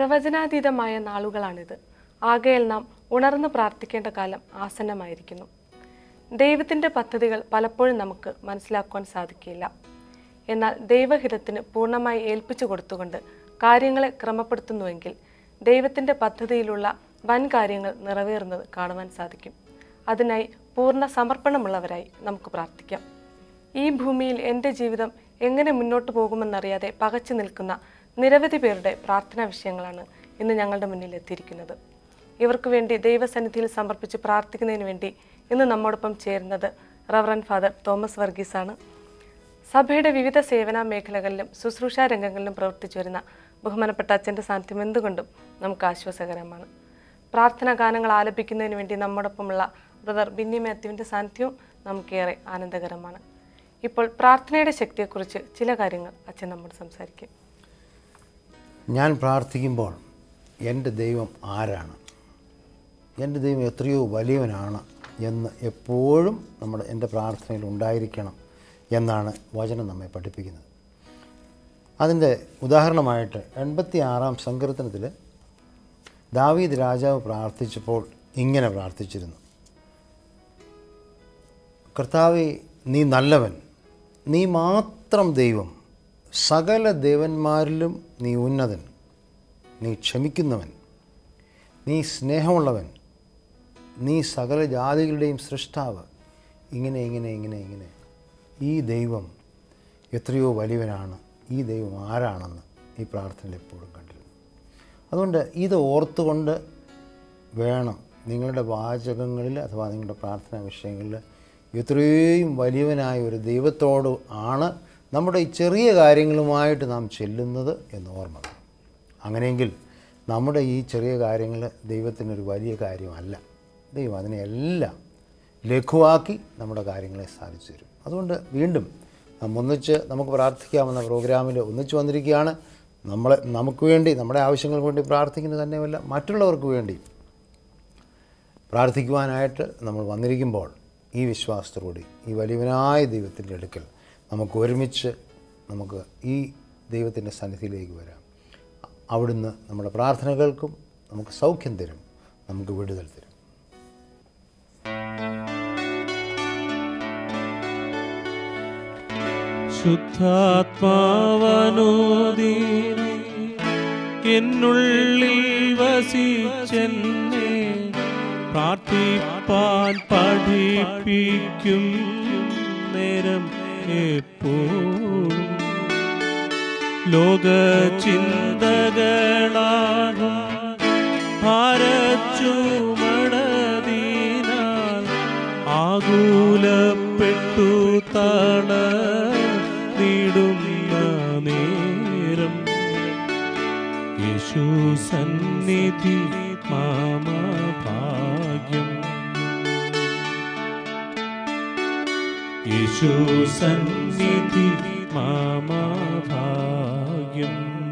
പ്രവചനാതീതമായ നാളുകളാണിത് ആകയാൽ നാം ഉണർന്ന് പ്രാർത്ഥിക്കേണ്ട കാലം ആസന്നമായിരിക്കുന്നു ദൈവത്തിൻ്റെ പദ്ധതികൾ പലപ്പോഴും നമുക്ക് മനസ്സിലാക്കുവാൻ സാധിക്കില്ല എന്നാൽ ദൈവഹിതത്തിന് പൂർണ്ണമായി ഏൽപ്പിച്ചു കൊടുത്തുകൊണ്ട് കാര്യങ്ങളെ ക്രമപ്പെടുത്തുന്നുവെങ്കിൽ ദൈവത്തിൻ്റെ പദ്ധതിയിലുള്ള വൻ കാര്യങ്ങൾ നിറവേറുന്നത് കാണുവാൻ സാധിക്കും അതിനായി പൂർണ്ണ സമർപ്പണമുള്ളവരായി നമുക്ക് പ്രാർത്ഥിക്കാം ഈ ഭൂമിയിൽ എൻ്റെ ജീവിതം എങ്ങനെ മുന്നോട്ട് പോകുമെന്നറിയാതെ പകച്ചു നിൽക്കുന്ന നിരവധി പേരുടെ പ്രാർത്ഥനാ വിഷയങ്ങളാണ് ഇന്ന് ഞങ്ങളുടെ മുന്നിൽ എത്തിയിരിക്കുന്നത് ഇവർക്ക് വേണ്ടി ദൈവസന്നിധിയിൽ സമർപ്പിച്ച് പ്രാർത്ഥിക്കുന്നതിന് വേണ്ടി ഇന്ന് നമ്മോടൊപ്പം ചേരുന്നത് റവറൻ ഫാദർ തോമസ് വർഗീസാണ് സഭയുടെ വിവിധ സേവന മേഖലകളിലും ശുശ്രൂഷ രംഗങ്ങളിലും പ്രവർത്തിച്ചു വരുന്ന ബഹുമാനപ്പെട്ട അച്ഛൻ്റെ സാന്നിധ്യം എന്തുകൊണ്ടും നമുക്ക് ആശ്വാസകരമാണ് പ്രാർത്ഥനാ ഗാനങ്ങൾ ആലപിക്കുന്നതിന് വേണ്ടി നമ്മോടൊപ്പമുള്ള ബ്രദർ ബിന്നി മാത്യുവിൻ്റെ സാന്നിധ്യവും നമുക്കേറെ ആനന്ദകരമാണ് ഇപ്പോൾ പ്രാർത്ഥനയുടെ ശക്തിയെക്കുറിച്ച് ചില കാര്യങ്ങൾ അച്ഛൻ നമ്മോട് സംസാരിക്കും ഞാൻ പ്രാർത്ഥിക്കുമ്പോൾ എൻ്റെ ദൈവം ആരാണ് എൻ്റെ ദൈവം എത്രയോ വലിയവനാണ് എന്ന് എപ്പോഴും നമ്മുടെ എൻ്റെ പ്രാർത്ഥനയിൽ ഉണ്ടായിരിക്കണം എന്നാണ് വചനം നമ്മെ പഠിപ്പിക്കുന്നത് അതിൻ്റെ ഉദാഹരണമായിട്ട് എൺപത്തി ആറാം സങ്കീർത്തനത്തിൽ ദാവീദ് രാജാവ് പ്രാർത്ഥിച്ചപ്പോൾ ഇങ്ങനെ പ്രാർത്ഥിച്ചിരുന്നു കർത്താവെ നീ നല്ലവൻ നീ മാത്രം ദൈവം സകല ദേവന്മാരിലും നീ ഉന്നതൻ നീ ക്ഷമിക്കുന്നവൻ നീ സ്നേഹമുള്ളവൻ നീ സകല ജാതികളുടെയും സൃഷ്ടാവ് ഇങ്ങനെ ഇങ്ങനെ ഇങ്ങനെ ഇങ്ങനെ ഈ ദൈവം എത്രയോ വലിയവനാണ് ഈ ദൈവം ആരാണെന്ന് ഈ പ്രാർത്ഥനയിൽ എപ്പോഴും കണ്ടിരുന്നു അതുകൊണ്ട് ഇത് ഓർത്തുകൊണ്ട് വേണം നിങ്ങളുടെ വാചകങ്ങളിൽ അഥവാ നിങ്ങളുടെ പ്രാർത്ഥനാ വിഷയങ്ങളിൽ എത്രയും വലിയവനായ ഒരു ദൈവത്തോട് ആണ് നമ്മുടെ ഈ ചെറിയ കാര്യങ്ങളുമായിട്ട് നാം ചെല്ലുന്നത് എന്ന് ഓർമ്മ വേണം. അങ്ങനെയെങ്കിൽ നമ്മുടെ ഈ ചെറിയ കാര്യങ്ങൾ ദൈവത്തിനൊരു വലിയ കാര്യമല്ല ദൈവം അതിനെയെല്ലാം ലഘുവാക്കി നമ്മുടെ കാര്യങ്ങളെ സാധിച്ചു തരും അതുകൊണ്ട് വീണ്ടും നാം ഒന്നിച്ച് നമുക്ക് പ്രാർത്ഥിക്കാമെന്ന പ്രോഗ്രാമിൽ ഒന്നിച്ച് വന്നിരിക്കുകയാണ് നമ്മളെ നമുക്ക് വേണ്ടി നമ്മുടെ ആവശ്യങ്ങൾക്ക് വേണ്ടി പ്രാർത്ഥിക്കുന്നത് തന്നെയല്ല മറ്റുള്ളവർക്ക് വേണ്ടി പ്രാർത്ഥിക്കുവാനായിട്ട് നമ്മൾ വന്നിരിക്കുമ്പോൾ ഈ വിശ്വാസത്തോടുകൂടി ഈ വലിയവനായ ദൈവത്തിൻ്റെ അടുക്കൽ നമുക്ക് ഒരുമിച്ച് നമുക്ക് ഈ ദൈവത്തിൻ്റെ സന്നിധിയിലേക്ക് വരാം അവിടുന്ന് നമ്മുടെ പ്രാർത്ഥനകൾക്കും നമുക്ക് സൗഖ്യം തരും നമുക്ക് വിടുതൽ തരും ശുദ്ധാത്മാവനോദീന എന്നുള്ളിൽ വസിച്ചെന്നെ പ്രാർത്ഥിപ്പാൻ പഠിപ്പിക്കും നേരം എപ്പോഴും ലോക ചിന്തകളാകും ഭാരച്ചുമടതീനാൽ ആകുലപ്പെട്ടു തള നീടുന്ന നേരം യേശു സന്നിധി മാമ ഭാഗ്യം യേശു സന്നിധി മാമ ഭാഗ്യം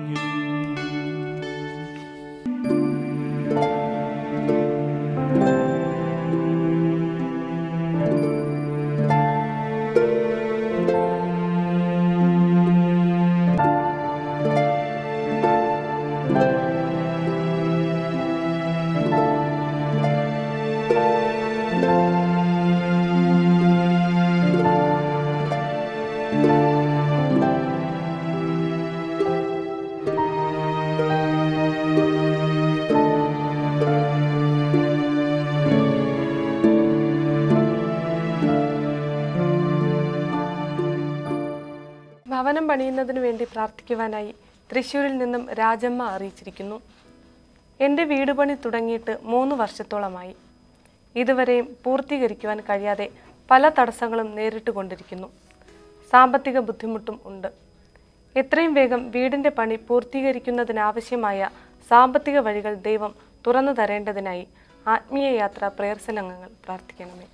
ഭവനം പണിയുന്നതിനു വേണ്ടി പ്രാർത്ഥിക്കുവാനായി തൃശ്ശൂരിൽ നിന്നും രാജമ്മ അറിയിച്ചിരിക്കുന്നു എൻ്റെ വീട് പണി തുടങ്ങിയിട്ട് മൂന്ന് വർഷത്തോളമായി ഇതുവരെയും പൂർത്തീകരിക്കുവാൻ കഴിയാതെ പല തടസ്സങ്ങളും നേരിട്ട് കൊണ്ടിരിക്കുന്നു സാമ്പത്തിക ബുദ്ധിമുട്ടും ഉണ്ട് എത്രയും വേഗം വീടിൻ്റെ പണി പൂർത്തീകരിക്കുന്നതിനാവശ്യമായ സാമ്പത്തിക വഴികൾ ദൈവം തുറന്നു തരേണ്ടതിനായി ആത്മീയ യാത്ര പ്രേയർസൽ അംഗങ്ങൾ പ്രാർത്ഥിക്കണമേ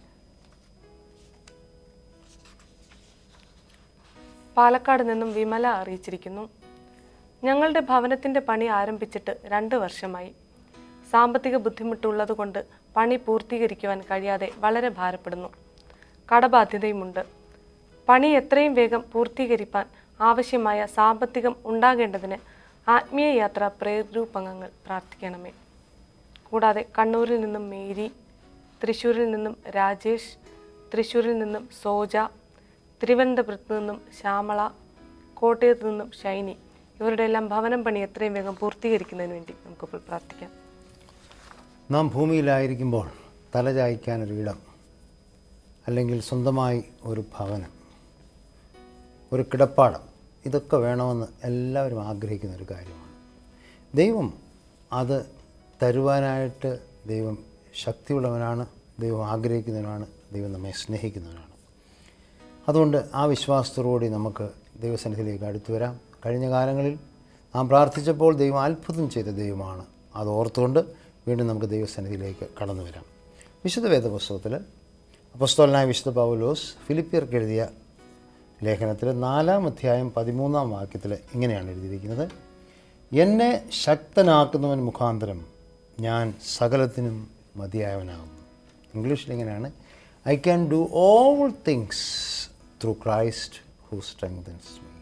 പാലക്കാട് നിന്നും വിമല അറിയിച്ചിരിക്കുന്നു ഞങ്ങളുടെ ഭവനത്തിൻ്റെ പണി ആരംഭിച്ചിട്ട് രണ്ട് വർഷമായി സാമ്പത്തിക ബുദ്ധിമുട്ടുള്ളതുകൊണ്ട് പണി പൂർത്തീകരിക്കുവാൻ കഴിയാതെ വളരെ ഭാരപ്പെടുന്നു കടബാധ്യതയുമുണ്ട് പണി എത്രയും വേഗം പൂർത്തീകരിപ്പാൻ ആവശ്യമായ സാമ്പത്തികം ഉണ്ടാകേണ്ടതിന് ആത്മീയ യാത്ര പ്രേരൂപ് അംഗങ്ങൾ പ്രാർത്ഥിക്കണമേ കൂടാതെ കണ്ണൂരിൽ നിന്നും മേരി തൃശ്ശൂരിൽ നിന്നും രാജേഷ് തൃശ്ശൂരിൽ നിന്നും സോജ തിരുവനന്തപുരത്ത് നിന്നും ശ്യാമള കോട്ടയത്ത് നിന്നും ഷൈനി ഇവരുടെ എല്ലാം ഭവനം പണി എത്രയും വേഗം പൂർത്തീകരിക്കുന്നതിന് വേണ്ടി നമുക്കിപ്പോൾ പ്രാർത്ഥിക്കാം നാം ഭൂമിയിലായിരിക്കുമ്പോൾ തലചായ്ക്കാനൊരിടം അല്ലെങ്കിൽ സ്വന്തമായി ഒരു ഭവനം ഒരു കിടപ്പാടം ഇതൊക്കെ വേണമെന്ന് എല്ലാവരും ആഗ്രഹിക്കുന്ന ഒരു കാര്യമാണ് ദൈവം അത് തരുവാനായിട്ട് ദൈവം ശക്തിയുള്ളവനാണ് ദൈവം ആഗ്രഹിക്കുന്നവനാണ് ദൈവം നമ്മെ സ്നേഹിക്കുന്നവനാണ് അതുകൊണ്ട് ആ വിശ്വാസത്തോടുകൂടി നമുക്ക് ദൈവസന്നിധിയിലേക്ക് അടുത്തു വരാം കഴിഞ്ഞ കാലങ്ങളിൽ നാം പ്രാർത്ഥിച്ചപ്പോൾ ദൈവം അത്ഭുതം ചെയ്ത ദൈവമാണ് അത് ഓർത്തുകൊണ്ട് വീണ്ടും നമുക്ക് ദൈവസന്നിധിയിലേക്ക് കടന്നു വരാം വിശുദ്ധ വേദപുസ്തകത്തിൽ അപ്പസ്തോലനായ വിശുദ്ധ പൗലോസ് ഫിലിപ്പിയർക്ക് എഴുതിയ ലേഖനത്തിൽ നാലാം അധ്യായം പതിമൂന്നാം വാക്യത്തിൽ ഇങ്ങനെയാണ് എഴുതിയിരിക്കുന്നത് എന്നെ ശക്തനാക്കുന്നവൻ മുഖാന്തരം ഞാൻ സകലത്തിനും മതിയായവനാകുന്നു ഇംഗ്ലീഷിൽ ഇങ്ങനെയാണ് I can do all things through Christ who strengthens me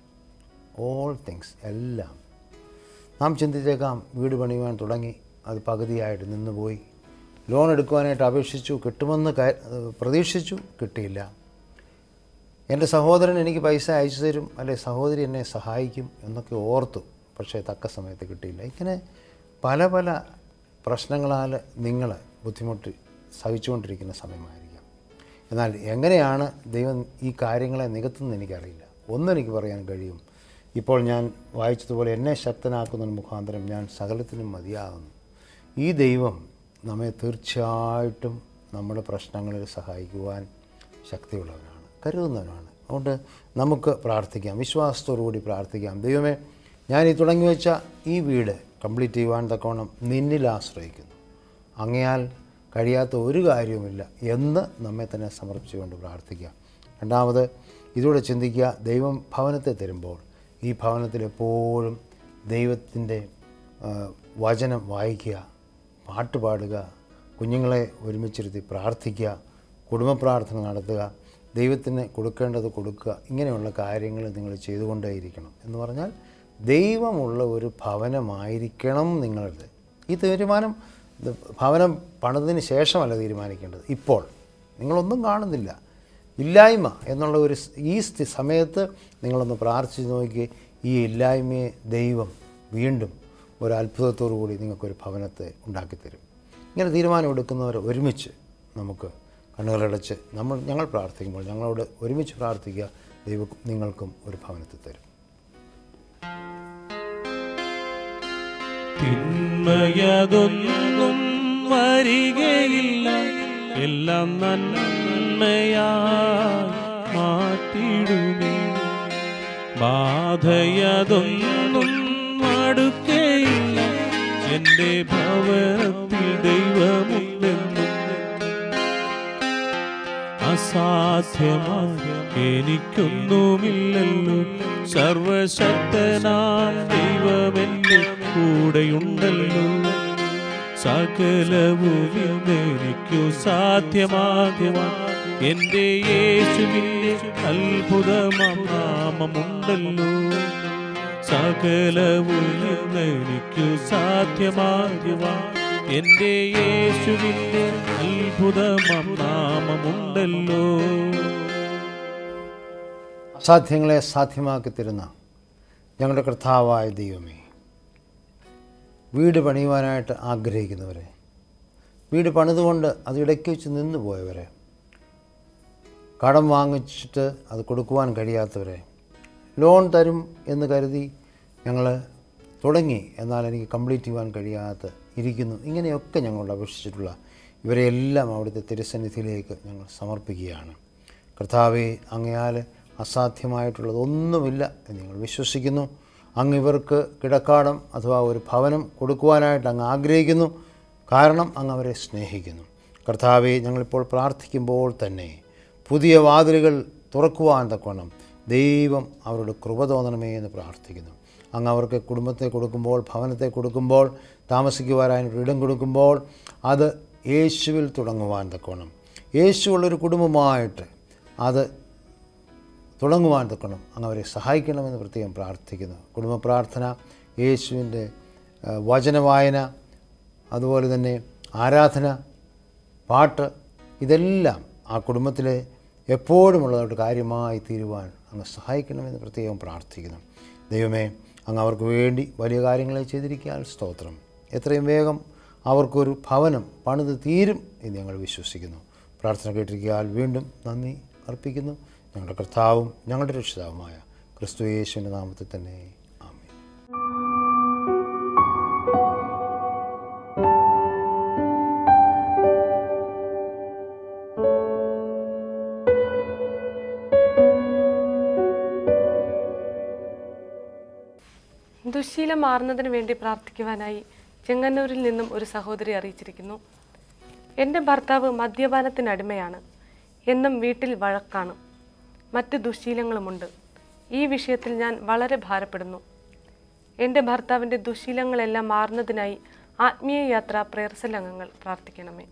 all things എല്ലാം നാം ചിന്തിച്ചേക്കാം വീട് പണിയുവാൻ തുടങ്ങി അത് പകുതിയായിട്ട് നിന്നുപോയി ലോൺ എടുക്കുവാനായിട്ട് അപേക്ഷിച്ചു കിട്ടുമെന്ന് ക- പ്രതീക്ഷിച്ചു കിട്ടിയില്ല എൻ്റെ സഹോദരൻ എനിക്ക് പൈസ അയച്ചു തരും അല്ലെ സഹോദരി എന്നെ സഹായിക്കും എന്നൊക്കെ ഓർത്തു പക്ഷേ തക്ക സമയത്ത് കിട്ടിയില്ല ഇങ്ങനെ പല പല പ്രശ്നങ്ങളാൽ നിങ്ങൾ ബുദ്ധിമുട്ട് സഹിച്ചുകൊണ്ടിരിക്കുന്ന സമയമായിരിക്കാം എന്നാൽ എങ്ങനെയാണ് ദൈവം ഈ കാര്യങ്ങളെ നികത്തുന്നത് എനിക്കറിയില്ല ഒന്നെനിക്ക് പറയാൻ കഴിയും ഇപ്പോൾ ഞാൻ വായിച്ചതുപോലെ എന്നെ ശക്തനാക്കുന്ന മുഖാന്തരം ഞാൻ സകലത്തിനും മതിയാകുന്നു ഈ ദൈവം നമ്മെ തീർച്ചയായിട്ടും നമ്മുടെ പ്രശ്നങ്ങളിൽ സഹായിക്കുവാൻ ശക്തിയുള്ളവനാണ് കരുതുന്നവനാണ് അതുകൊണ്ട് നമുക്ക് പ്രാർത്ഥിക്കാം വിശ്വാസത്തോടുകൂടി പ്രാർത്ഥിക്കാം ദൈവമേ ഞാൻ ഈ തുടങ്ങി വെച്ച ഈ വീട് കംപ്ലീറ്റ് ചെയ്യുവാൻ തക്കവണ്ണം നിന്നിൽ ആശ്രയിക്കുന്നു അങ്ങയാൽ കഴിയാത്ത ഒരു കാര്യവുമില്ല എന്ന് നമ്മെ തന്നെ സമർപ്പിച്ചുകൊണ്ട് പ്രാർത്ഥിക്കാം രണ്ടാമത് ഇതിലൂടെ ചിന്തിക്കുക ദൈവം ഭവനത്തെ തരുമ്പോൾ ഈ ഭവനത്തിൽ എപ്പോഴും ദൈവത്തിൻ്റെ ആ, വചനം വായിക്കുക പാട്ട് പാടുക കുഞ്ഞുങ്ങളെ ഒരുമിച്ചിരുത്തി പ്രാർത്ഥിക്കുക കുടുംബ പ്രാർത്ഥന നടത്തുക ദൈവത്തിന് കൊടുക്കേണ്ടത് കൊടുക്കുക ഇങ്ങനെയുള്ള കാര്യങ്ങൾ നിങ്ങൾ ചെയ്തുകൊണ്ടേയിരിക്കണം എന്ന് പറഞ്ഞാൽ ദൈവമുള്ള ഒരു ഭവനമായിരിക്കണം നിങ്ങളുടെ ഈ തീരുമാനം ഇത് ഭവനം പണിതിന് ശേഷമല്ല തീരുമാനിക്കേണ്ടത് ഇപ്പോൾ നിങ്ങളൊന്നും കാണുന്നില്ല ഇല്ലായ്മ എന്നുള്ള ഒരു സ്- ഈ സ്ഥി- സമയത്ത് നിങ്ങളൊന്ന് പ്രാർത്ഥിച്ച് നോക്കി ഈ ഇല്ലായ്മയെ ദൈവം വീണ്ടും ഒരു അത്ഭുതത്തോടു കൂടി നിങ്ങൾക്കൊരു ഭവനത്തെ ഉണ്ടാക്കിത്തരും ഇങ്ങനെ തീരുമാനമെടുക്കുന്നവർ ഒരുമിച്ച് നമുക്ക് കണ്ണുകളടച്ച് നമ്മൾ ഞങ്ങൾ പ്രാർത്ഥിക്കുമ്പോൾ ഞങ്ങളോട് ഒരുമിച്ച് പ്രാർത്ഥിക്കുക ദൈവം നിങ്ങൾക്കും ഒരു ഭവനത്തെ തരും തിന്മയതൊന്നും വരികയില്ല എല്ലാം നന്മയായി മാറ്റിടുമേ ബാധയതൊന്നും അടുക്കയില്ല എൻ്റെ ഭവനത്തിൽ ദൈവമുണ്ടെന്നും അസാധ്യമായി എനിക്കൊന്നുമില്ലല്ലോ സർവശക്തനാം ദൈവമെന്റെ കൂടെയുണ്ടല്ലോ സകലവും ഇന്നെനിക്കു സാധ്യമാധ്യമാ എന്റെ യേശുവിന്റെ അത്ഭുതമാം നാമമുണ്ടല്ലോ സകലവും ഇന്നെനിക്കു സാധ്യമാധ്യമാ എന്റെ യേശുവിന്റെ അത്ഭുതമാം നാമമുണ്ടല്ലോ അസാധ്യങ്ങളെ സാധ്യമാക്കി തരുന്ന ഞങ്ങളുടെ കർത്താവായ ദൈവമേ വീട് പണിയുവാനായിട്ട് ആഗ്രഹിക്കുന്നവരെ വീട് പണിതുകൊണ്ട് അത് ഇടയ്ക്ക് വെച്ച് നിന്ന് പോയവരെ കടം വാങ്ങിച്ചിട്ട് അത് കൊടുക്കുവാൻ കഴിയാത്തവരെ ലോൺ തരും എന്ന് കരുതി ഞങ്ങൾ തുടങ്ങി എന്നാൽ എനിക്ക് കംപ്ലീറ്റ് ചെയ്യുവാൻ കഴിയാത്ത ഇരിക്കുന്നു ഇങ്ങനെയൊക്കെ ഞങ്ങളോട് അപേക്ഷിച്ചിട്ടുള്ള ഇവരെയെല്ലാം അവിടുത്തെ തിരുസന്നിധിയിലേക്ക് ഞങ്ങൾ സമർപ്പിക്കുകയാണ് കർത്താവെ അങ്ങയാൽ അസാധ്യമായിട്ടുള്ളതൊന്നുമില്ല എന്ന് ഞങ്ങൾ വിശ്വസിക്കുന്നു അങ്ങ് ഇവർക്ക് കിടക്കാടം അഥവാ ഒരു ഭവനം കൊടുക്കുവാനായിട്ട് അങ്ങ് ആഗ്രഹിക്കുന്നു കാരണം അങ്ങ് അവരെ സ്നേഹിക്കുന്നു കർത്താവെ ഞങ്ങളിപ്പോൾ പ്രാർത്ഥിക്കുമ്പോൾ തന്നെ പുതിയ വാതിലുകൾ തുറക്കുവാൻ തക്കവണ്ണം ദൈവം അവരുടെ കൃപ തോന്നണമേ എന്ന് പ്രാർത്ഥിക്കുന്നു അങ്ങ് അവർക്ക് കുടുംബത്തെ കൊടുക്കുമ്പോൾ ഭവനത്തെ കൊടുക്കുമ്പോൾ താമസിക്കുവാനായിട്ട് ഇടം കൊടുക്കുമ്പോൾ അത് യേശുവിൽ തുടങ്ങുവാൻ തക്കവണ്ണം യേശുവുള്ളൊരു കുടുംബമായിട്ട് അത് തുടങ്ങുവാൻ തക്കണം അങ്ങ് അവരെ സഹായിക്കണമെന്ന് പ്രത്യേകം പ്രാർത്ഥിക്കുന്നു കുടുംബ പ്രാർത്ഥന യേശുവിൻ്റെ ആ, വചനവായന അതുപോലെ തന്നെ ആരാധന പാട്ട് ഇതെല്ലാം ആ കുടുംബത്തിലെ എപ്പോഴുമുള്ളതായിട്ട് കാര്യമായി തീരുവാൻ അങ്ങ് സഹായിക്കണമെന്ന് പ്രത്യേകം പ്രാർത്ഥിക്കുന്നു ദൈവമേ അങ്ങ് അവർക്ക് വേണ്ടി വലിയ കാര്യങ്ങളെ ചെയ്തിരിക്കാൻ സ്തോത്രം എത്രയും വേഗം അവർക്കൊരു ഭവനം പണിത് തീരും എന്ന് ഞങ്ങൾ വിശ്വസിക്കുന്നു പ്രാർത്ഥന കേട്ടിരിക്കാൻ വീണ്ടും നന്ദി അർപ്പിക്കുന്നു ഞങ്ങളുടെ കർത്താവും ഞങ്ങളുടെ രക്ഷിതാവുമായ ക്രിസ്തു യേശുവിൻ്റെ നാമത്തിൽ തന്നെ ആമേൻ ദുശ്ശീലം മാറുന്നതിന് വേണ്ടി പ്രാർത്ഥിക്കുവാനായി ചെങ്ങന്നൂരിൽ നിന്നും ഒരു സഹോദരി അറിയിച്ചിരിക്കുന്നു എൻ്റെ ഭർത്താവ് മദ്യപാനത്തിന് അടിമയാണ് എന്നും വീട്ടിൽ വഴക്കാണ് മറ്റ് ദുശ്ശീലങ്ങളുമുണ്ട് ഈ വിഷയത്തിൽ ഞാൻ വളരെ ഭാരപ്പെടുന്നു എൻ്റെ ഭർത്താവിൻ്റെ ദുശ്ശീലങ്ങളെല്ലാം മാറുന്നതിനായി ആത്മീയ യാത്ര പ്രേയർസൽ അംഗങ്ങൾ പ്രാർത്ഥിക്കണമേ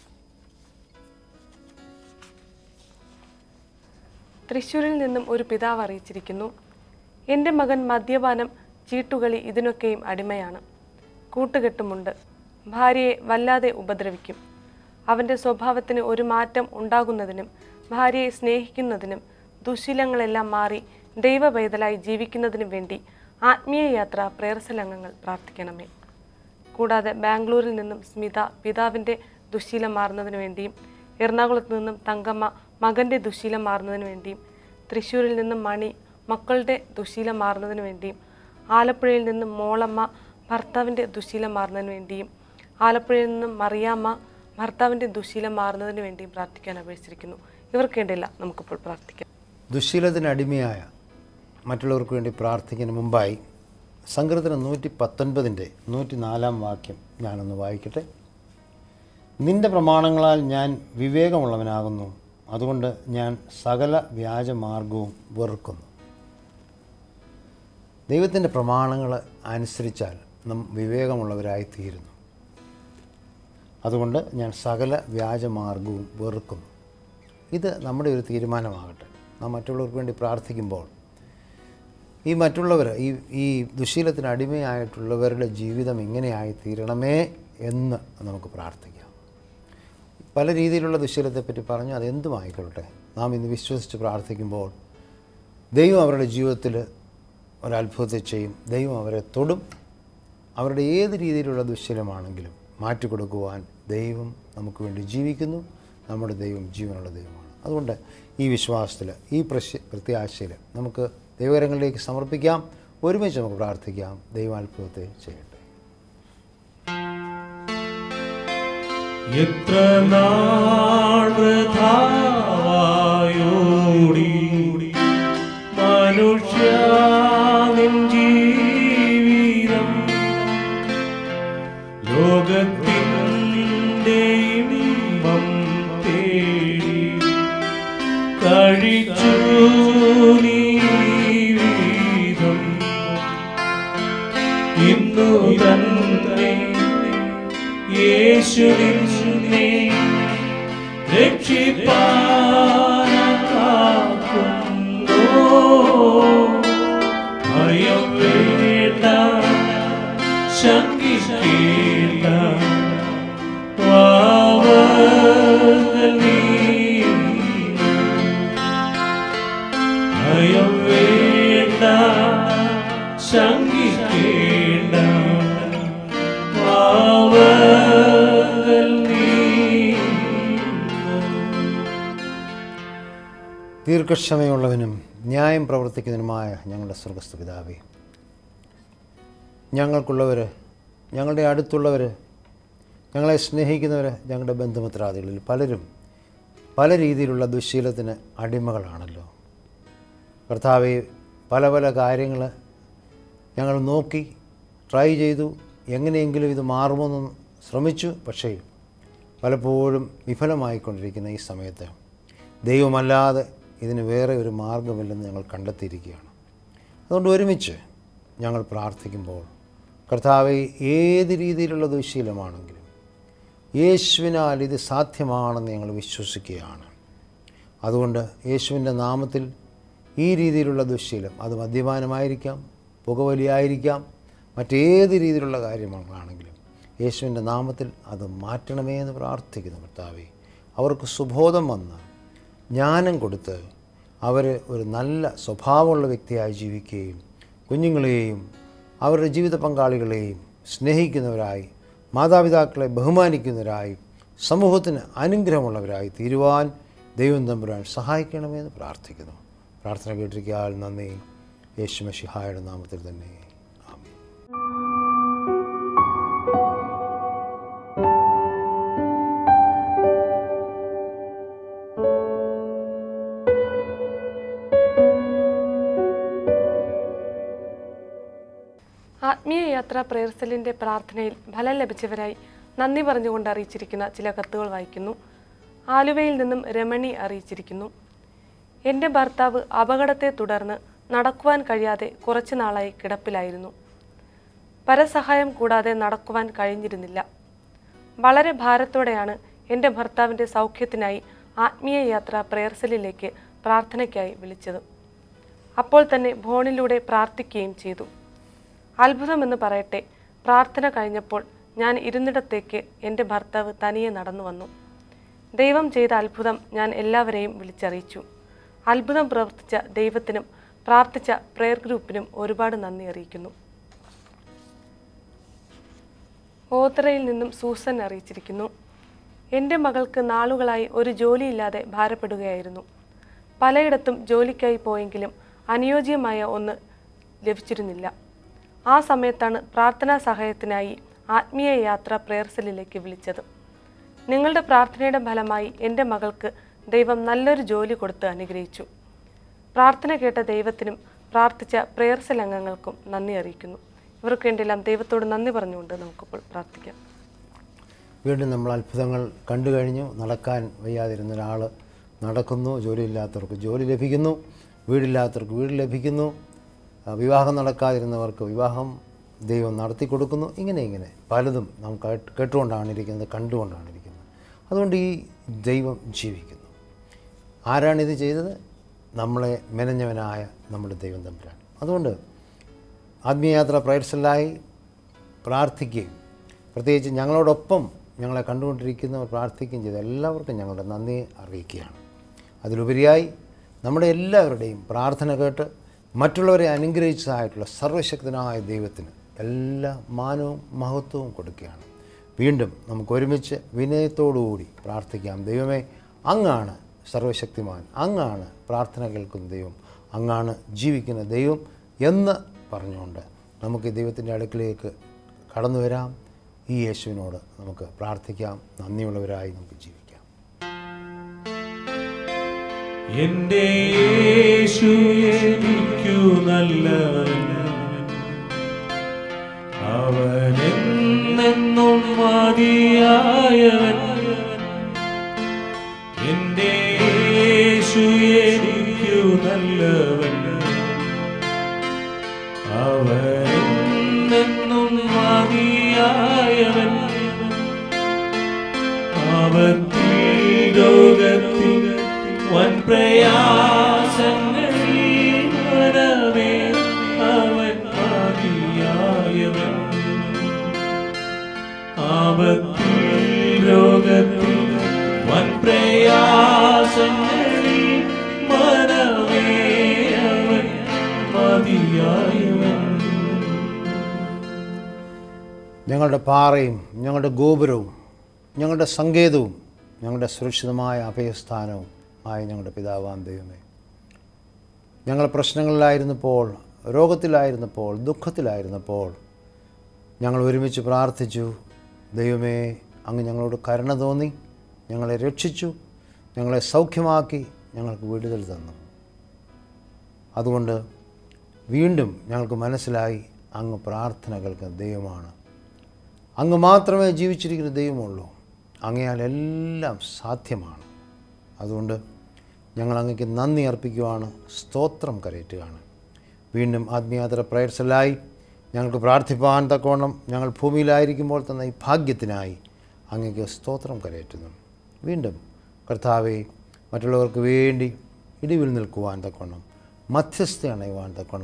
തൃശ്ശൂരിൽ നിന്നും ഒരു പിതാവ് അറിയിച്ചിരിക്കുന്നു എൻ്റെ മകൻ മദ്യപാനം ചീട്ടുകളി ഇതിനൊക്കെയും അടിമയാണ് കൂട്ടുകെട്ടുമുണ്ട് ഭാര്യയെ വല്ലാതെ ഉപദ്രവിക്കും അവൻ്റെ സ്വഭാവത്തിന് ഒരു മാറ്റം ഉണ്ടാകുന്നതിനും ഭാര്യയെ സ്നേഹിക്കുന്നതിനും ദുശീലങ്ങളെല്ലാം മാറി ദൈവപൈതലായി ജീവിക്കുന്നതിനും വേണ്ടി ആത്മീയ യാത്ര പ്രേയർസൽ അംഗങ്ങൾ പ്രാർത്ഥിക്കണമേ കൂടാതെ ബാംഗ്ലൂരിൽ നിന്നും സ്മിത പിതാവിൻ്റെ ദുശീലം മാറുന്നതിനു വേണ്ടിയും എറണാകുളത്ത് നിന്നും തങ്കമ്മ മകൻ്റെ ദുശീലം മാറുന്നതിനു വേണ്ടിയും തൃശ്ശൂരിൽ നിന്നും മണി മക്കളുടെ ദുശീലം മാറുന്നതിനു വേണ്ടിയും ആലപ്പുഴയിൽ നിന്നും മോളമ്മ ഭർത്താവിൻ്റെ ദുശീലം മാറുന്നതിന് വേണ്ടിയും ആലപ്പുഴയിൽ നിന്നും മറിയാമ്മ ഭർത്താവിൻ്റെ ദുശീലം മാറുന്നതിന് വേണ്ടിയും പ്രാർത്ഥിക്കാൻ അപേക്ഷിച്ചിരിക്കുന്നു ഇവർക്ക് വേണ്ടിയില്ല നമുക്കിപ്പോൾ പ്രാർത്ഥിക്കാം ദുശീലത്തിന് അടിമയായ മറ്റുള്ളവർക്ക് വേണ്ടി പ്രാർത്ഥിക്കുന്നതിന് മുമ്പായി സങ്കീർത്തനം നൂറ്റി പത്തൊൻപതിൻ്റെ നൂറ്റി നാലാം വാക്യം ഞാനൊന്ന് വായിക്കട്ടെ നിന്റെ പ്രമാണങ്ങളാൽ ഞാൻ വിവേകമുള്ളവനാകുന്നു അതുകൊണ്ട് ഞാൻ സകല വ്യാജമാർഗവും വെറുക്കുന്നു ദൈവത്തിൻ്റെ പ്രമാണങ്ങൾ അനുസരിച്ചാൽ നാം വിവേകമുള്ളവരായി തീരുന്നു അതുകൊണ്ട് ഞാൻ സകല വ്യാജമാർഗവും വെറുക്കുന്നു ഇത് നമ്മുടെ ഒരു തീരുമാനമാകട്ടെ നാം മറ്റുള്ളവർക്ക് വേണ്ടി പ്രാർത്ഥിക്കുമ്പോൾ ഈ മറ്റുള്ളവർ ഈ ഈ ദുശീലത്തിന് അടിമയായിട്ടുള്ളവരുടെ ജീവിതം ഇങ്ങനെയായി തീരണമേ എന്ന് നമുക്ക് പ്രാർത്ഥിക്കാം പല രീതിയിലുള്ള ദുശീലത്തെപ്പറ്റി പറഞ്ഞു അതെന്തുമായിക്കൊള്ളട്ടെ നാം ഇന്ന് വിശ്വസിച്ച് പ്രാർത്ഥിക്കുമ്പോൾ ദൈവം അവരുടെ ജീവിതത്തിൽ ഒരത്ഭുതത്തെ ചെയ്യും ദൈവം അവരെ തൊടും അവരുടെ ഏത് രീതിയിലുള്ള ദുശ്ശീലമാണെങ്കിലും മാറ്റിക്കൊടുക്കുവാൻ ദൈവം നമുക്ക് വേണ്ടി ജീവിക്കുന്നു നമ്മുടെ ദൈവം ജീവനുള്ള ദൈവമാണ് അതുകൊണ്ട് ഈ വിശ്വാസത്തിൽ ഈ പ്രശ്യ പ്രത്യാശയിൽ നമുക്ക് ദൈവകരങ്ങളിലേക്ക് സമർപ്പിക്കാം ഒരുമിച്ച് നമുക്ക് പ്രാർത്ഥിക്കാം ദൈവം അത്ഭുതത്തെ ചെയ്യട്ടെ എത്ര നാൾ വൃഥാവായോടി മനുഷ്യ നിൻ ജീവിതം ലോകത്തിൻ്റെ ഇമ്പം തേടി കഴിച്ചു നീ വീതം ഇന്നു തന്നെ യേശു നിന്നെ രക്ഷിപ്പാനാക്കുന്നു ഭയം വേണ്ട ശങ്കിക്കേണ്ട പാവങ്ങൾ നീങ്ങും. ഭയം വേണ്ട ശങ്കിക്കേണ്ട പാവങ്ങൾ നീങ്ങും. ദീർഘക്ഷമയുള്ളവനും ന്യായം പ്രവർത്തിക്കുന്നതിനുമായ ഞങ്ങളുടെ സ്വർഗസ്ഥ പിതാവേ ഞങ്ങൾക്കുള്ളവർ ഞങ്ങളുടെ അടുത്തുള്ളവർ ഞങ്ങളെ സ്നേഹിക്കുന്നവർ ഞങ്ങളുടെ ബന്ധുമിത്രാദികളിൽ പലരും പല രീതിയിലുള്ള ദുശ്ശീലത്തിന് അടിമകളാണല്ലോ കർത്താവെ പല പല കാര്യങ്ങൾ ഞങ്ങൾ നോക്കി ട്രൈ ചെയ്തു എങ്ങനെയെങ്കിലും ഇത് മാറുമെന്ന് ശ്രമിച്ചു പക്ഷേ പലപ്പോഴും വിഫലമായിക്കൊണ്ടിരിക്കുന്ന ഈ സമയത്ത് ദൈവമല്ലാതെ ഇതിന് വേറെ ഒരു മാർഗമില്ലെന്ന് ഞങ്ങൾ കണ്ടെത്തിയിരിക്കുകയാണ് അതുകൊണ്ട് ഒരുമിച്ച് ഞങ്ങൾ പ്രാർത്ഥിക്കുമ്പോൾ കർത്താവെ ഏത് രീതിയിലുള്ള ദുശീലമാണെങ്കിലും യേശുവിനാൽ ഇത് സാധ്യമാണെന്ന് ഞങ്ങൾ വിശ്വസിക്കുകയാണ് അതുകൊണ്ട് യേശുവിൻ്റെ നാമത്തിൽ ഈ രീതിയിലുള്ള ദുശ്ശീലം അത് മദ്യപാനമായിരിക്കാം പുകവലിയായിരിക്കാം മറ്റേത് രീതിയിലുള്ള കാര്യങ്ങളാണെങ്കിലും യേശുവിൻ്റെ നാമത്തിൽ അത് മാറ്റണമേ എന്ന് പ്രാർത്ഥിക്കുന്നു കർത്താവേ അവർക്ക് സുബോധം വന്ന് ജ്ഞാനം കൊടുത്ത് അവർ ഒരു നല്ല സ്വഭാവമുള്ള വ്യക്തിയായി ജീവിക്കുകയും കുഞ്ഞുങ്ങളെയും അവരുടെ ജീവിത പങ്കാളികളെയും സ്നേഹിക്കുന്നവരായി മാതാപിതാക്കളെ ബഹുമാനിക്കുന്നവരായി സമൂഹത്തിന് അനുഗ്രഹമുള്ളവരായി തീരുവാൻ ദൈവം തമ്പുരാൻ സഹായിക്കണമെന്ന് പ്രാർത്ഥിക്കുന്നു പ്രാർത്ഥന കേട്ടിരിക്കാൻ നന്ദി യേശു മഷിഹായുടെ നാമത്തിൽ തന്നെ ആമേൻ ആത്മീയ യാത്ര പ്രേയർസലിൻ്റെ പ്രാർത്ഥനയിൽ ഫലം ലഭിച്ചവരായി നന്ദി പറഞ്ഞുകൊണ്ട് അറിയിച്ചിരിക്കുന്ന ചില കത്തുകൾ വായിക്കുന്നു ആലുവയിൽ നിന്നും രമണി അറിയിച്ചിരിക്കുന്നു എൻ്റെ ഭർത്താവ് അപകടത്തെ തുടർന്ന് നടക്കുവാൻ കഴിയാതെ കുറച്ചു നാളായി കിടപ്പിലായിരുന്നു പരസഹായം കൂടാതെ നടക്കുവാൻ കഴിഞ്ഞിരുന്നില്ല വളരെ ഭാരത്തോടെയാണ് എൻ്റെ ഭർത്താവിൻ്റെ സൗഖ്യത്തിനായി ആത്മീയ യാത്ര പ്രേയർസലിലേക്ക് പ്രാർത്ഥനയ്ക്കായി വിളിച്ചത് അപ്പോൾ തന്നെ ഫോണിലൂടെ പ്രാർത്ഥിക്കുകയും ചെയ്തു അത്ഭുതമെന്ന് പറയട്ടെ പ്രാർത്ഥന കഴിഞ്ഞപ്പോൾ ഞാൻ ഇരുന്നിടത്തേക്ക് എൻ്റെ ഭർത്താവ് തനിയെ നടന്നു വന്നു ദൈവം ചെയ്ത അത്ഭുതം ഞാൻ എല്ലാവരെയും വിളിച്ചറിയിച്ചു അത്ഭുതം പ്രവർത്തിച്ച ദൈവത്തിനും പ്രാർത്ഥിച്ച പ്രെയർ ഗ്രൂപ്പിനും ഒരുപാട് നന്ദി അറിയിക്കുന്നു ഓത്തറയിൽ നിന്നും സൂസൻ അറിയിച്ചിരിക്കുന്നു എൻ്റെ മകൾക്ക് നാളുകളായി ഒരു ജോലിയില്ലാതെ ഭാരപ്പെടുകയായിരുന്നു പലയിടത്തും ജോലിക്കായി പോയെങ്കിലും അനുയോജ്യമായ ഒന്ന് ലഭിച്ചിരുന്നില്ല ആ സമയത്താണ് പ്രാർത്ഥനാ സഹായത്തിനായി ആത്മീയ യാത്ര പ്രേയർസലിലേക്ക് വിളിച്ചത് നിങ്ങളുടെ പ്രാർത്ഥനയുടെ ഫലമായി എൻ്റെ മകൾക്ക് ദൈവം നല്ലൊരു ജോലി കൊടുത്ത് അനുഗ്രഹിച്ചു പ്രാർത്ഥന കേട്ട ദൈവത്തിനും പ്രാർത്ഥിച്ച പ്രേയർസൽ അംഗങ്ങൾക്കും നന്ദി അറിയിക്കുന്നു ഇവർക്ക് വേണ്ടിയെല്ലാം ദൈവത്തോട് നന്ദി പറഞ്ഞുകൊണ്ട് നമുക്കിപ്പോൾ പ്രാർത്ഥിക്കാം വീണ്ടും നമ്മൾ അത്ഭുതങ്ങൾ കണ്ടു കഴിഞ്ഞു നടക്കാൻ വയ്യാതിരുന്ന ഒരാൾ നടക്കുന്നു ജോലിയില്ലാത്തവർക്ക് ജോലി ലഭിക്കുന്നു വീടില്ലാത്തവർക്ക് വീട് ലഭിക്കുന്നു ആ, വിവാഹം നടക്കാതിരുന്നവർക്ക് വിവാഹം ദൈവം നടത്തി കൊടുക്കുന്നു ഇങ്ങനെ ഇങ്ങനെ പലതും നാം കേട്ട് കേട്ടുകൊണ്ടാണ് ഇരിക്കുന്നത് കണ്ടുകൊണ്ടാണ് ഇരിക്കുന്നത് അതുകൊണ്ട് ഈ ദൈവം ജീവിക്കുന്നു ആരാണിത് ചെയ്തത് നമ്മളെ മെനഞ്ഞവനായ നമ്മുടെ ദൈവം തമ്പുരാൻ അതുകൊണ്ട് ആത്മീയയാത്ര പ്രയർസലായി പ്രാർത്ഥിക്കുകയും പ്രത്യേകിച്ച് ഞങ്ങളോടൊപ്പം ഞങ്ങളെ കണ്ടുകൊണ്ടിരിക്കുന്നവർ പ്രാർത്ഥിക്കുകയും ചെയ്ത എല്ലാവർക്കും ഞങ്ങളുടെ നന്ദി അറിയിക്കുകയാണ് അതിലുപരിയായി നമ്മുടെ എല്ലാവരുടെയും പ്രാർത്ഥന കേട്ട് മറ്റുള്ളവരെ അനുഗ്രഹിച്ചതായിട്ടുള്ള സർവശക്തനായ ദൈവത്തിന് എല്ലാ മാനവും മഹത്വവും കൊടുക്കുകയാണ് വീണ്ടും നമുക്ക് ഒരുമിച്ച് വിനയത്തോടുകൂടി പ്രാർത്ഥിക്കാം ദൈവമേ അങ്ങാണ് സർവശക്തിമാൻ അങ്ങാണ് പ്രാർത്ഥന കേൾക്കുന്ന ദൈവം അങ്ങാണ് ജീവിക്കുന്ന ദൈവം എന്ന് പറഞ്ഞുകൊണ്ട് നമുക്ക് ഈ ദൈവത്തിൻ്റെ അടുക്കിലേക്ക് കടന്നു വരാം ഈ യേശുവിനോട് നമുക്ക് പ്രാർത്ഥിക്കാം നന്ദിയുള്ളവരായി നമുക്ക് ജീവിക്കാം എന്റെ യേശു എനിക്കു നല്ലവൻ അവനെന്നും മതിയായവൻ എന്റെ യേശു എനിക്കു നല്ലവൻ അവനെന്നും മതിയായവൻ അവത്തിൽ ലോകത്തിൽ വൻ പ്രയാസങ്ങളിൽ മനമേ അവൻ മതിയായവൻ ആപത്തിൽ ലോകത്തിൽ വൻ പ്രയാസങ്ങളിൽ മനമേ അവൻ മതിയായവൻ ഞങ്ങളുടെ പാറയും ഞങ്ങളുടെ ഗോപുരവും ഞങ്ങളുടെ സങ്കേതവും ഞങ്ങളുടെ സുരക്ഷിതമായ അഭയസ്ഥാനവും ആയ ഞങ്ങളുടെ പിതാവാം ദൈവമേ ഞങ്ങൾ പ്രശ്നങ്ങളിലായിരുന്നപ്പോൾ രോഗത്തിലായിരുന്നപ്പോൾ ദുഃഖത്തിലായിരുന്നപ്പോൾ ഞങ്ങൾ ഒരുമിച്ച് പ്രാർത്ഥിച്ചു ദൈവമേ അങ്ങ് ഞങ്ങളോട് കരുണ തോന്നി ഞങ്ങളെ രക്ഷിച്ചു ഞങ്ങളെ സൗഖ്യമാക്കി ഞങ്ങൾക്ക് വിടുതൽ തന്നു അതുകൊണ്ട് വീണ്ടും ഞങ്ങൾക്ക് മനസ്സിലായി അങ്ങ് പ്രാർത്ഥന കേൾക്കുന്ന ദൈവമാണ് അങ്ങ് മാത്രമേ ജീവിച്ചിരിക്കുന്ന ദൈവമുള്ളൂ അങ്ങയാൽ എല്ലാം സാധ്യമാണ് അതുകൊണ്ട് ഞങ്ങൾ അങ്ങക്ക് നന്ദി അർപ്പിക്കുവാണ് സ്തോത്രം കരയറ്റുകയാണ് വീണ്ടും ആത്മീയാത്ര പ്രയർസലായി ഞങ്ങൾക്ക് പ്രാർത്ഥിപ്പാൻ തക്കവണ്ണം ഞങ്ങൾ ഭൂമിയിലായിരിക്കുമ്പോൾ തന്ന ഈ ഭാഗ്യത്തിനായി അങ്ങക്ക് സ്തോത്രം കരയറ്റുന്നു വീണ്ടും കർത്താവെ മറ്റുള്ളവർക്ക് വേണ്ടി ഇടിവിൽ നിൽക്കുവാൻ തക്കവണ്ണം മധ്യസ്ഥ അണയുവാൻ തക്കവണ്ണം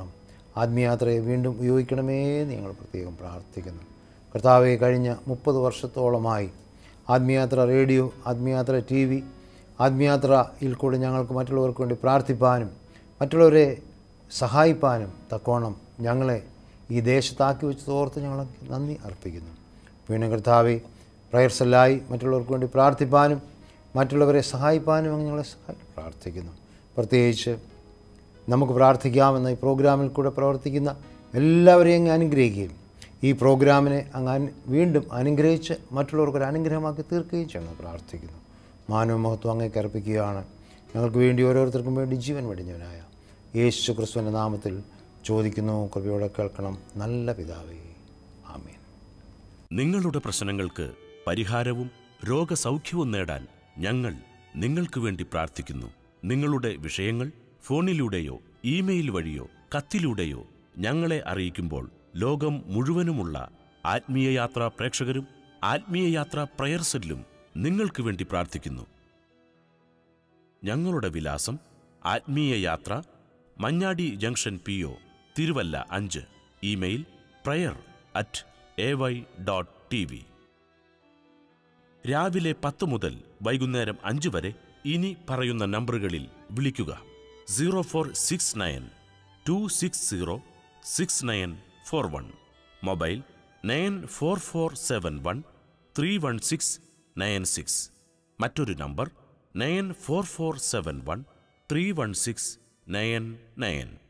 ആത്മീയാത്രയെ വീണ്ടും ഉപയോഗിക്കണമേ എന്ന് ഞങ്ങൾ പ്രത്യേകം പ്രാർത്ഥിക്കുന്നു കർത്താവെ കഴിഞ്ഞ മുപ്പത് വർഷത്തോളമായി Athmeeyayathra radio Athmeeyayathra T V ആത്മീയാത്രയിൽ കൂടെ ഞങ്ങൾക്ക് മറ്റുള്ളവർക്ക് വേണ്ടി പ്രാർത്ഥിപ്പാനും മറ്റുള്ളവരെ സഹായിപ്പാനും തക്കോണം ഞങ്ങളെ ഈ ദേശത്താക്കി വെച്ച് തോർത്ത് ഞങ്ങൾ നന്ദി അർപ്പിക്കുന്നു വീണ്ടും കർത്താവെ പ്രയർസല്ലായി മറ്റുള്ളവർക്ക് വേണ്ടി പ്രാർത്ഥിപ്പാനും മറ്റുള്ളവരെ സഹായിപ്പാനും അങ്ങ് ഞങ്ങളെ സഹായി പ്രാർത്ഥിക്കുന്നു പ്രത്യേകിച്ച് നമുക്ക് പ്രാർത്ഥിക്കാമെന്ന ഈ പ്രോഗ്രാമിൽ കൂടെ പ്രവർത്തിക്കുന്ന എല്ലാവരെയും അങ്ങ് അനുഗ്രഹിക്കുകയും ഈ പ്രോഗ്രാമിനെ അങ്ങ് അനു- വീണ്ടും അനുഗ്രഹിച്ച് മറ്റുള്ളവർക്ക് ഒരു അനുഗ്രഹമാക്കി തീർക്കുകയും ചെയ്യണം പ്രാർത്ഥിക്കുന്നു മാനവ മഹത്വം അങ്ങേക്ക് അർപ്പിക്കുകയാണ് ഞങ്ങൾക്ക് വേണ്ടി ഓരോരുത്തർക്കും വേണ്ടി ജീവൻ വെടിഞ്ഞവനായ യേശു ക്രിസ്തുവിൻ്റെ നാമത്തിൽ ചോദിക്കുന്നു കൃപയോടെ കേൾക്കണം നല്ല പിതാവേ ആമേൻ നിങ്ങളുടെ പ്രശ്നങ്ങൾക്ക് പരിഹാരവും രോഗസൗഖ്യവും നേടാൻ ഞങ്ങൾ നിങ്ങൾക്ക് വേണ്ടി പ്രാർത്ഥിക്കുന്നു നിങ്ങളുടെ വിഷയങ്ങൾ ഫോണിലൂടെയോ ഇമെയിൽ വഴിയോ കത്തിലൂടെയോ ഞങ്ങളെ അറിയിക്കുമ്പോൾ ലോകം മുഴുവനുമുള്ള ആത്മീയ യാത്രാ പ്രേക്ഷകരും ആത്മീയ യാത്രാ പ്രയർസെല്ലും നിങ്ങൾക്ക് വേണ്ടി പ്രാർത്ഥിക്കുന്നു ഞങ്ങളുടെ വിലാസം Athmeeya Yathra Manjadi junction P O Thiruvalla അഞ്ച് email prayer at A Y dot T V രാവിലെ പത്ത് മുതൽ വൈകുന്നേരം അഞ്ച് വരെ ഇനി പറയുന്ന നമ്പറുകളിൽ വിളിക്കുക zero four six nine two six zero six nine four one mobile nine four four seven one three one six nine six മറ്റൊരു number nine four four seven one three one six nine nine